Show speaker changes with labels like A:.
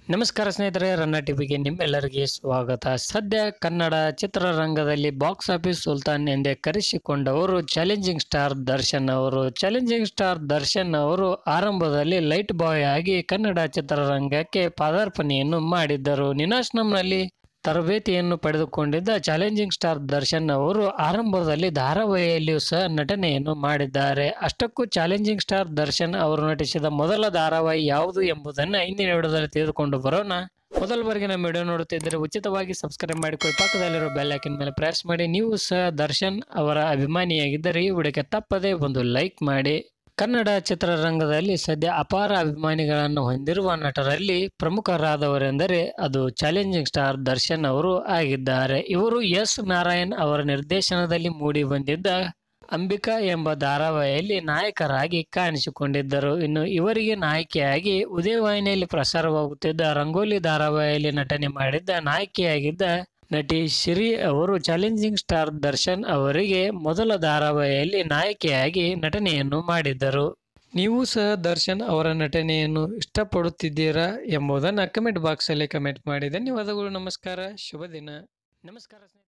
A: ನಮಸ್ಕಾರ ಸ್ನೇಹಿತರೆ ರನ್ನ ಟಿವಿಗೆ ನಿಮ್ಮೆಲ್ಲರಿಗೆ ಸ್ವಾಗತ ಸದ್ಯ ಕನ್ನಡ ಚಿತ್ರರಂಗದಲ್ಲಿ ಬಾಕ್ಸ್ ಆಫೀಸ್ ಸುಲ್ತಾನ್ ಎಂದೇ ಕರೆಸಿಕೊಂಡವರು ಚಾಲೆಂಜಿಂಗ್ ಸ್ಟಾರ್ ದರ್ಶನ್ ಅವರು ಚಾಲೆಂಜಿಂಗ್ ಸ್ಟಾರ್ ದರ್ಶನ್ ಅವರು ಆರಂಭದಲ್ಲಿ ಲೈಟ್ ಬಾಯ್ ಆಗಿ ಕನ್ನಡ ಚಿತ್ರರಂಗಕ್ಕೆ ಪಾದಾರ್ಪಣೆಯನ್ನು ಮಾಡಿದ್ದರು ನಿನಾಶ್ನಂನಲ್ಲಿ ತರಬೇತಿಯನ್ನು ಪಡೆದುಕೊಂಡಿದ್ದ ಚಾಲೆಂಜಿಂಗ್ ಸ್ಟಾರ್ ದರ್ಶನ್ ಅವರು ಆರಂಭದಲ್ಲಿ ಧಾರಾವಾಹಿಯಲ್ಲಿಯೂ ಸಹ ನಟನೆಯನ್ನು ಮಾಡಿದ್ದಾರೆ ಅಷ್ಟಕ್ಕೂ ಚಾಲೆಂಜಿಂಗ್ ಸ್ಟಾರ್ ದರ್ಶನ್ ಅವರು ನಟಿಸಿದ ಮೊದಲ ಧಾರಾವಾಹಿ ಯಾವುದು ಎಂಬುದನ್ನು ಇಂದಿನ ವಿಡಿಯೋದಲ್ಲಿ ತಿಳಿದುಕೊಂಡು ಬರೋಣ ಮೊದಲ ಬಾರಿಗೆ ನಮ್ಮ ವಿಡಿಯೋ ನೋಡುತ್ತಿದ್ದರೆ ಉಚಿತವಾಗಿ ಸಬ್ಸ್ಕ್ರೈಬ್ ಮಾಡಿಕೊಳ್ಳಿ ಪಕ್ಕದಲ್ಲಿರೋ ಬೆಲ್ ಐಕನ್ ಮೇಲೆ ಪ್ರೆಸ್ ಮಾಡಿ ನೀವು ಸಹ ದರ್ಶನ್ ಅವರ ಅಭಿಮಾನಿಯಾಗಿದ್ದರೆ ಈ ವಿಡಿಯೋಕ್ಕೆ ತಪ್ಪದೇ ಒಂದು ಲೈಕ್ ಮಾಡಿ ಕನ್ನಡ ಚಿತ್ರರಂಗದಲ್ಲಿ ಸದ್ಯ ಅಪಾರ ಅಭಿಮಾನಿಗಳನ್ನು ಹೊಂದಿರುವ ನಟರಲ್ಲಿ ಪ್ರಮುಖರಾದವರೆಂದರೆ ಅದು ಚಾಲೆಂಜಿಂಗ್ ಸ್ಟಾರ್ ದರ್ಶನ್ ಅವರು ಆಗಿದ್ದಾರೆ ಇವರು ಎಸ್ ನಾರಾಯಣ್ ಅವರ ನಿರ್ದೇಶನದಲ್ಲಿ ಮೂಡಿ ಬಂದಿದ್ದ ಅಂಬಿಕಾ ಎಂಬ ಧಾರಾವಾಹಿಯಲ್ಲಿ ನಾಯಕರಾಗಿ ಕಾಣಿಸಿಕೊಂಡಿದ್ದರು ಇನ್ನು ಇವರಿಗೆ ನಾಯಕಿಯಾಗಿ ಉದಯವಾಹಿನಿಯಲ್ಲಿ ಪ್ರಸಾರವಾಗುತ್ತಿದ್ದ ರಂಗೋಲಿ ಧಾರಾವಾಹಿಯಲ್ಲಿ ನಟನೆ ಮಾಡಿದ್ದ ನಾಯಕಿಯಾಗಿದ್ದ ನಟಿ ಶ್ರೀ ಅವರು ಚಾಲೆಂಜಿಂಗ್ ಸ್ಟಾರ್ ದರ್ಶನ್ ಅವರಿಗೆ ಮೊದಲ ಧಾರಾವಾಹಿಯಲ್ಲಿ ನಾಯಕಿಯಾಗಿ ನಟನೆಯನ್ನು ಮಾಡಿದ್ದರು ನೀವು ಸಹ ದರ್ಶನ್ ಅವರ ನಟನೆಯನ್ನು ಇಷ್ಟಪಡುತ್ತಿದ್ದೀರಾ ಎಂಬುದನ್ನು ಕಮೆಂಟ್ ಬಾಕ್ಸಲ್ಲಿ ಕಮೆಂಟ್ ಮಾಡಿ ಧನ್ಯವಾದಗಳು ನಮಸ್ಕಾರ ಶುಭ ದಿನ ನಮಸ್ಕಾರ ಸ್ನೇಹಿತರೆ